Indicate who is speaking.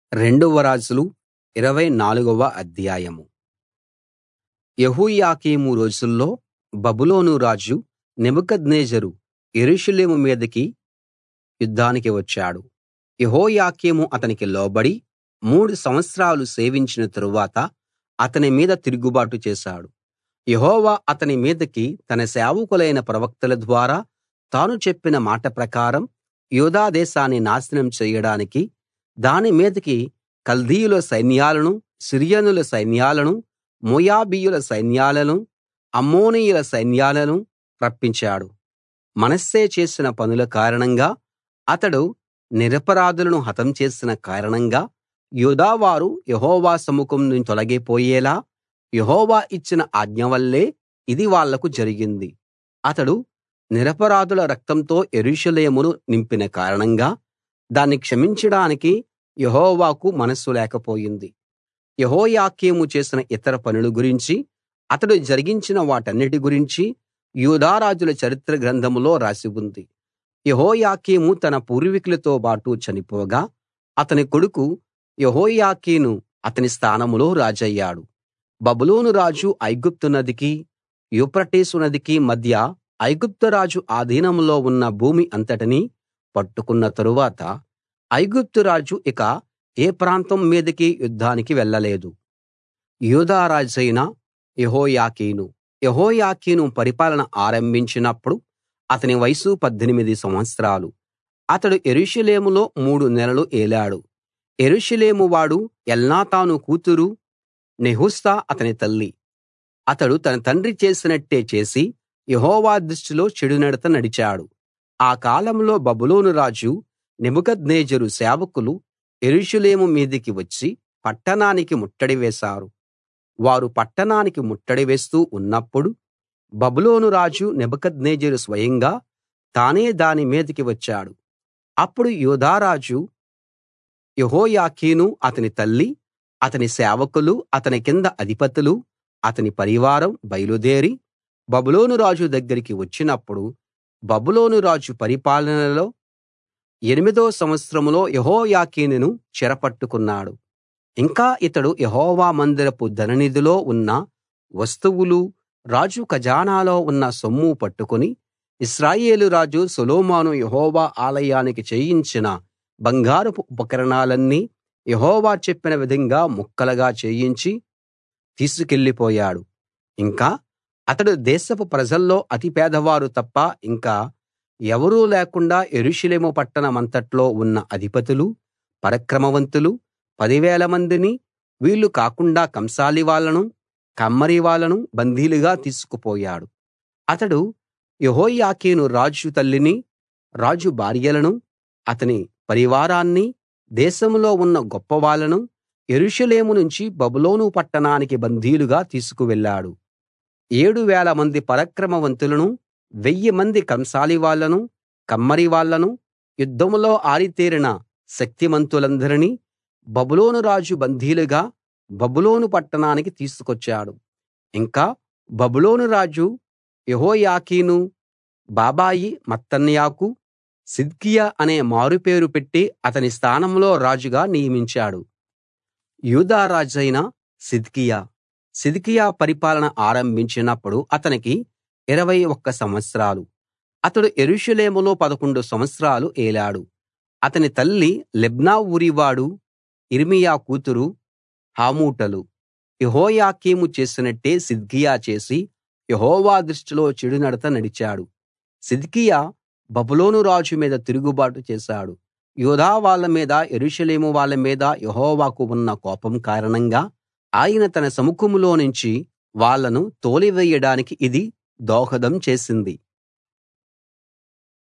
Speaker 1: రెండవ రాజులు ఇరవై నాలుగవ అధ్యాయం యెహోయాకీము రోజుల్లో బబులోను రాజు నెబుకద్నెజరు యెరూషలేము మీదికి యుద్ధానికి వచ్చాడు యెహోయాకీము అతనికి లోబడి మూడు సంవత్సరాలు సేవించిన తరువాత అతని మీద తిరుగుబాటు చేశాడు యెహోవా అతని మీదికి తన సేవకులైన ప్రవక్తల ద్వారా తాను చెప్పిన మాట ప్రకారం యూదా దేశాన్ని నాశనం చెయ్యడానికి దాని మీదికి కల్దీయుల సైన్యాలను సిరియనుల సైన్యాలను మోయాబీయుల సైన్యాలను అమ్మోనీయుల సైన్యాలను రప్పించాడు మనష్షే చేసిన పనుల కారణంగా అతడు నిరపరాధులను హతం చేసిన కారణంగా యూదావారు యెహోవా సముఖం నుంచి తొలగిపోయేలా యెహోవా ఇచ్చిన ఆజ్ఞ వల్లే ఇది వాళ్లకు జరిగింది అతడు నిరపరాధుల రక్తంతో యెరూషలేమును నింపిన కారణంగా దాన్ని క్షమించడానికి యెహోవాకు మనస్సు లేకపోయింది యెహోయాకీము చేసిన ఇతర పనుల గురించి అతడు జరిగించిన వాటన్నిటి గురించి యూదా రాజుల చరిత్ర గ్రంథంలో రాసి ఉంది యెహోయాకీము తన పూర్వీకులతో బాటు చనిపోగా అతని కొడుకు యెహోయాకీను అతని స్థానంలో రాజయ్యాడు బబులోను రాజు ఐగుప్తు నదికి యూఫ్రటీసు నదికి మధ్య ఐగుప్తు రాజు ఆధీనంలో ఉన్న భూమి అంతటినీ పట్టుకున్న తరువాత ఐగుప్తు రాజు ఇక ఏ ప్రాంతం మీదికి యుద్ధానికి వెళ్ళలేదు యూదా రాజైన యెహోయాకీను యెహోయాకీను పరిపాలన ఆరంభించినప్పుడు అతని వయసు 18 సంవత్సరాలు అతడు యెరూషలేములో మూడు నెలలు ఏలాడు యెరూషలేము వాడు ఎల్నాతాను కూతురు నెహుష్తా అతని తల్లి అతడు తన తండ్రి చేసినట్టే చేసి యెహోవా దృష్టిలో చెడునడత నడిచాడు ఆ కాలంలో బబులోను రాజు నెబుకద్నెజరు సేవకులు యెరూషలేము మీదికి వచ్చి పట్టణానికి ముట్టడి వేశారు వారు పట్టణానికి ముట్టడి వేస్తూ ఉన్నప్పుడు బబులోను రాజు నెబుకద్నెజరు స్వయంగా తానే దాని మీదికి వచ్చాడు అప్పుడు యూదా రాజు యెహోయాకీను అతని తల్లి అతని సేవకులు అతని కింద అధిపతులు అతని పరివారం బయలుదేరి బబులోను రాజు దగ్గరికి వచ్చినప్పుడు బబులోను రాజు పరిపాలనలో ఎనిమిదో సంవత్సరంలో యెహోయాకీనును చెరపట్టుకున్నాడు ఇంకా ఇతడు యెహోవా మందిరపు ధననిధిలో ఉన్న వస్తువులు రాజు ఖజానాలో ఉన్న సొమ్ము పట్టుకుని ఇశ్రాయేలు రాజు సొలొమోను యెహోవా ఆలయానికి చేయించిన బంగారపు ఉపకరణాలన్నీ యెహోవా చెప్పిన విధంగా ముక్కలుగా చేయించి తీసుకెళ్ళిపోయాడు ఇంకా అతడు దేశపు ప్రజల్లో అతి పేదవారు తప్ప ఇంకా ఎవరూ లేకుండా యెరూషలేము పట్టణమంతట్లో ఉన్న అధిపతులు పరాక్రమవంతులు పదివేల మందిని వీళ్ళు కాకుండా కంసాలి వాళ్ళను కమ్మరి వాళ్ళను బందీలుగా తీసుకుపోయాడు అతడు యెహోయాకీను రాజు తల్లిని రాజు భార్యలను అతని పరివారాన్ని దేశంలో ఉన్న గొప్పవాళ్ళను యెరూషలేము నుంచి బబులోను పట్టణానికి బందీలుగా తీసుకువెళ్ళాడు ఏడు వేల మంది పరాక్రమవంతులను వెయ్యి మంది కంసాలి వాళ్ళను కమ్మరి వాళ్ళను యుద్ధంలో ఆరితేరిన శక్తిమంతులందరినీ బబులోను రాజు బందీలుగా బబులోను పట్టణానికి తీసుకొచ్చాడు ఇంకా బబులోను రాజు యెహోయాకీను బాబాయి మత్తన్యాకు సిద్కియా అనే మారుపేరు పెట్టి అతని స్థానంలో రాజుగా నియమించాడు యూదా రాజైన సిద్కియా సిద్కియా పరిపాలన ఆరంభించినప్పుడు అతనికి 21 సంవత్సరాలు అతడు యెరూషలేములో 11 సంవత్సరాలు ఏలాడు అతని తల్లి లిబ్నా ఊరివాడు యిర్మీయా కూతురు హమూటలు యెహోయాకీము చేసినట్టే సిద్కియా చేసి యెహోవా దృష్టిలో చెడునడత నడిచాడు సిద్కియా బబులోను రాజు మీద తిరుగుబాటు చేశాడు యూదా వాళ్ళ మీద యెరూషలేము వాళ్ళ మీద యెహోవాకు ఉన్న కోపం కారణంగా ఆయన తన సముఖంలో నుంచి వాళ్ళను తోలివేయడానికి ఇది దోహదం చేసింది